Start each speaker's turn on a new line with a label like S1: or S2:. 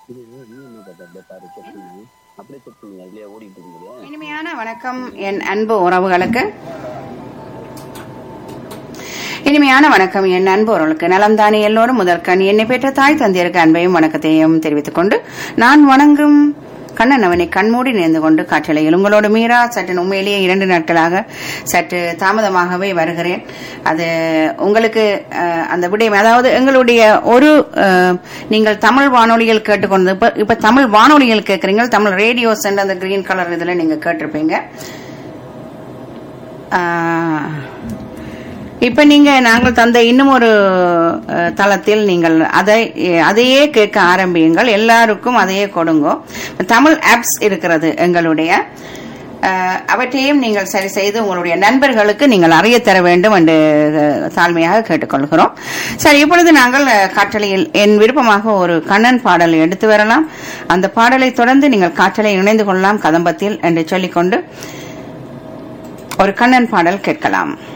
S1: இது நீ என்ன பார்த்த அப்படியே பாரு செக் பண்ணி அப்படியே செக் பண்ணி அதுலயே ஓடிட்டு இருக்குது
S2: இனிமையான வணக்கம் என் அன்பு உறவுகளுக்கு இனிமையான வணக்கம் என் அன்பு உறவுகளுக்கு நலம்தானே எல்லோரும் முதற்கண் என்னை பெற்ற தாய் தந்தையருக்கு அன்பையும் வணக்கத்தையும் தெரிவித்துக் கொண்டு நான் வணங்கும் கண்ணன் அவனை கண்மூடி நேர்ந்து கொண்டு காற்றலையில் உங்களோட மீரா சற்று உண்மையிலேயே இரண்டு நாட்களாக சற்று தாமதமாகவே வருகிறேன் அது உங்களுக்கு அஹ், அந்த விடயம் அதாவது எங்களுடைய ஒரு அஹ், நீங்கள் தமிழ் வானொலியில் கேட்டுக்கொண்டு இப்ப இப்ப தமிழ் வானொலியில் கேட்குறீங்க தமிழ் ரேடியோ சென்ட் அந்த கிரீன் கலர் இதுல நீங்க கேட்டிருப்பீங்க ஆஹ், இப்ப நீங்க நாங்கள் தந்த இன்னும் ஒரு அஹ், தளத்தில் நீங்கள் அதை அதையே கேட்க ஆரம்பியுங்கள் எல்லாருக்கும் அதையே கொடுங்க தமிழ் ஆப்ஸ் இருக்கிறது எங்களுடைய அஹ், அவற்றையும் நீங்கள் சரி செய்து உங்களுடைய நண்பர்களுக்கு நீங்கள் அறிய தர வேண்டும் என்று அஹ், தாழ்மையாக கேட்டுக்கொள்கிறோம் சரி இப்பொழுது நாங்கள் அஹ், காற்றலையில் என் விருப்பமாக ஒரு கண்ணன் பாடலை எடுத்து வரலாம் அந்த பாடலை தொடர்ந்து நீங்கள் காற்றலை இணைந்து கொள்ளலாம் கதம்பத்தில் என்று சொல்லிக்கொண்டு ஒரு கண்ணன் பாடல் கேட்கலாம்